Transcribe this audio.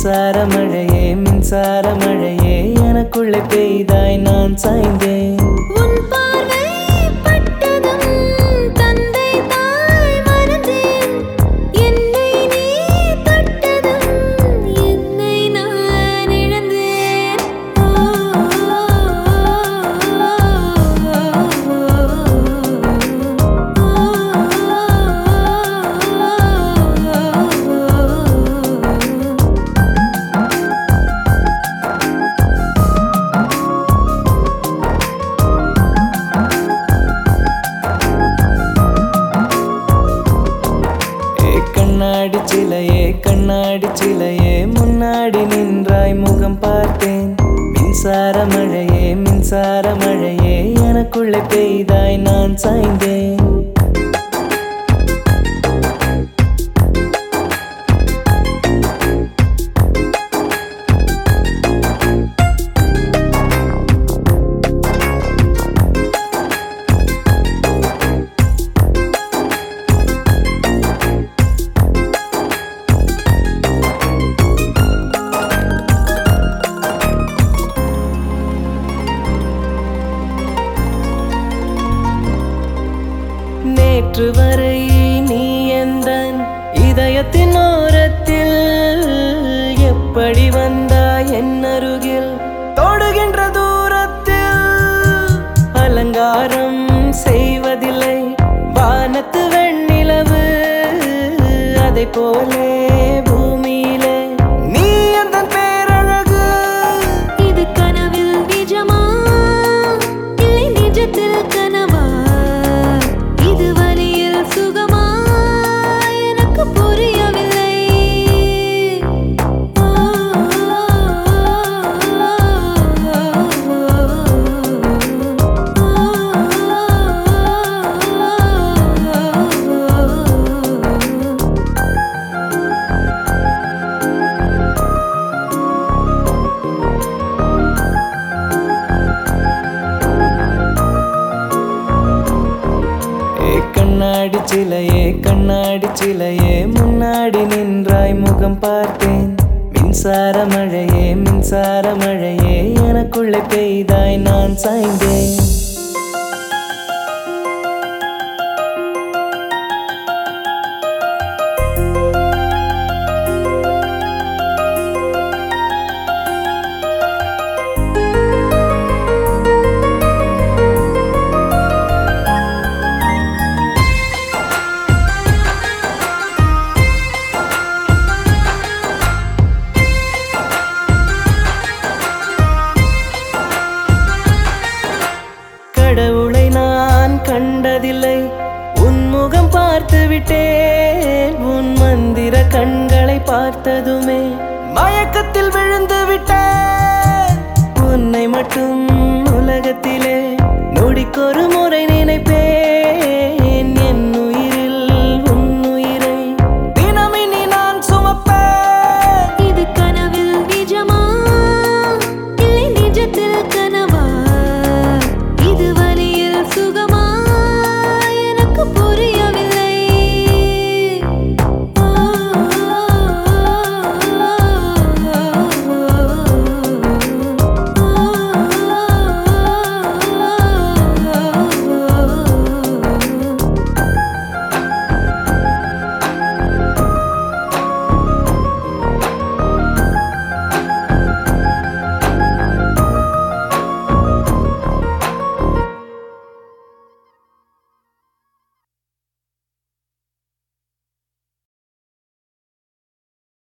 மின்சார மழையே மின்சார மழையே எனக்குள்ளே பெய்தாய் நான் சாய்ந்தேன் உன் பார்வை பட்டதும் தந்தை தாய் மறந்தேன் என்னை நீ தொட்டதும் என்னை நான் இழந்தேன் ஏ கண்ணாடி சிலையே கண்ணாடி சிலையே முன்னாடி நின்றாய் முகம் பார்த்தேன் மின்சார மழையே மின்சார மழையே எனக்குள்ளே பெய்தாய் நான் சாய்ந்தேன் நேற்று வரை நீ எந்தன் இதயத்தின் ஓரத்தில் எப்படி வந்தாய் என் அருகில் தொடுகின்ற தூரத்தில் அலங்காரம் செய்வதில்லை வானத்து வெண்ணிலவு அதை போலே பூமியிலே நீ எந்தன் பேரழகு இது கனவில் நிஜமா இல்லை நிஜத்தில் கனவா இது வலியில் சுகமா எனக்கு புரியவில்லை ஏ கண்ணாடி சிலையே கண்ணாடி சிலையே முன்னாடி நின்றாய் முகம் பார்த்தேன் மின்சார மழையே மின்சார மழையே எனக்குள்ளே பெய்தாய் நான் சாய்ந்தேன் கடவுளை நான் கண்டதில்லை உன் முகம் பார்த்து விட்டேன் உன் மந்திர கண்களை பார்த்ததுமே மயக்கத்தில் விழுந்து விட்டேன் உன்னை மட்டும் உலகத்திலே நொடிக்கொரு முறை நினைப்பேன்